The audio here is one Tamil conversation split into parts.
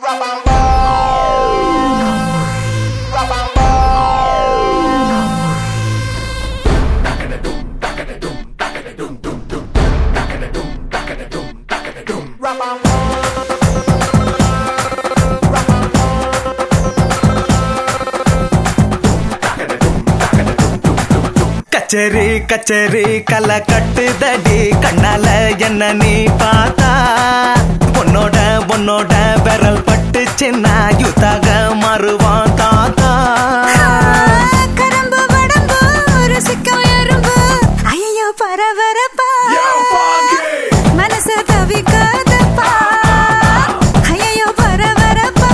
கச்சேரி கச்சேரி கலை கட்டுதடி கண்ணால என்ன நீ பார்த்தா உன்னோட உன்னோட விரல் பட்டுச்சுன்னா யுத்தாக மாறுவான் தாத்தா கரம்பு வடம்பு ருசிக்கும் எறும்பு ஐயோ பரபரப்பா மனசு தவிக்காதப்பா ஐயோ பரபரப்பா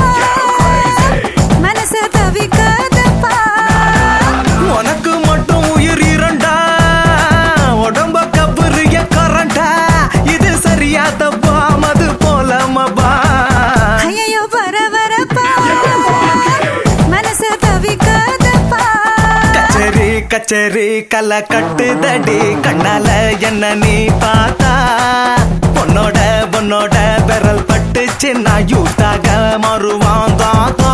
மனசு தவிக்காதப்பா உனக்கு மட்டும் உயிர் இரண்டா உடம்ப கபுரிய கரண்டா இது சரியா தப்பா மது போல மபா ஐயோ பரபரப்பா மனசு தவிக்காதப்பா கச்சேரி கச்சேரி கலை கட்டுதடி கண்ணால என்ன நீ பார்த்தா பொண்ணோட பொண்ணோட விரல் பட்டுச்சு நான் யூத்தாக மாறுவான் தாத்தா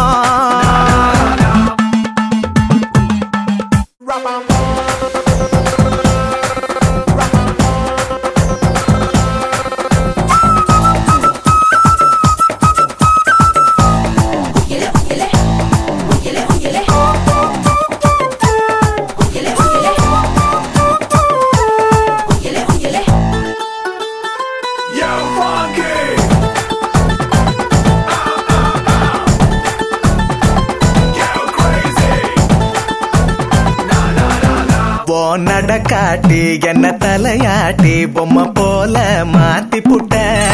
ஓ நடக்காட்டி என்ன தலையாட்டி பொம்மை போல மாத்தி புட்ட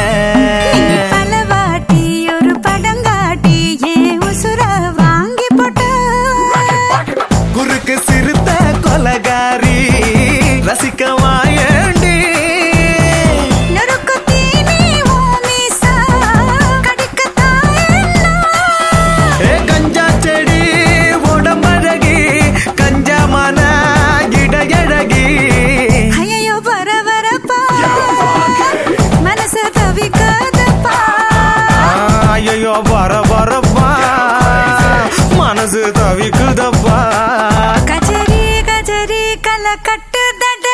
பலவாட்டி ஒரு படங்காட்டி ஏன் உசுர வாங்கி போட்ட குறுக்கு சிறுத்த கொலகாரி ரசிக்க வாயண்டி நொறுக்கு தீனி ஓமிசா கடிக்கத்தான் ஏ கஞ்சா செடி உடம்பழகி கஞ்சமான இடையழகி ஐயோ பரபரப்பா மனசு தவிக்காதப்பா ஐயோ வர வரப்பா மனசு தவிக்குதப்பா கஜரி கஜரி கல கட்டுதடா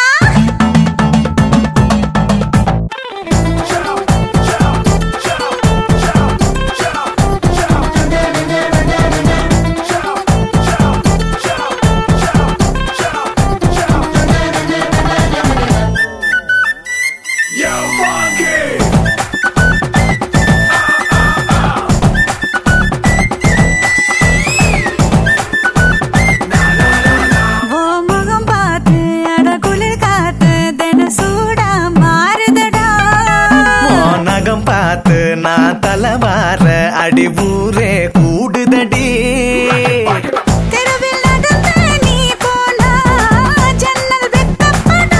ஓ முகம் பார்த்து அட குளிர் காத்து தின சூடா மாறுதடா உன் நகம் பார்த்து நான் தலைவார அடி ஊரே கூடுதடி தெருவில் நடந்து நீ போனா ஜன்னல் வெக்கப்படா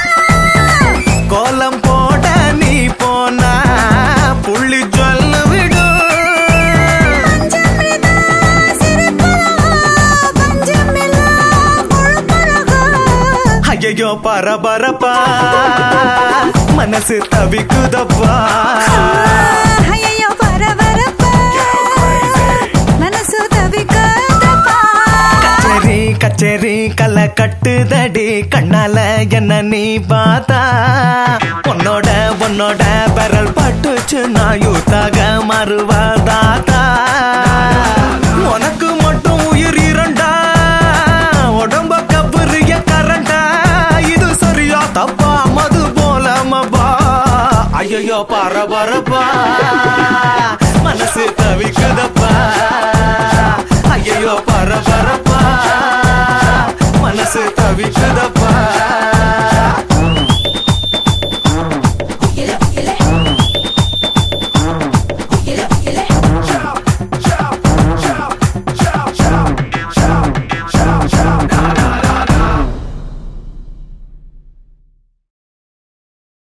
கோலம் போட நீ போனா புள்ளி சொல்லு விடும் பஞ்சமிதா சிரிப்பழகா பஞ்சமில்லா முழுப்பழகா ஐயோ பரபரப்பா மனசு தவிக்குதப்பா ஐயோ பரபரப்பா மனசு தவிக்காதப்பா கச்சேரி கச்சேரி கலை கட்டுதடி கண்ணால என்ன நீ பார்த்தா உன்னோட உன்னோட விரல் பட்டுச்சு நான் யூத்தாக மறுவதாத்தா உனக்கு மட்டும் உயிர் இரண்டா உடம்ப கபுரிய கரண்டா இது சரியா தப்பா மது போல மபா ஐயோ பரபரப்பா மனசு தவிக்குதப்பா ஐயோ பரபரப்பா மனசு தவிக்குதப்பா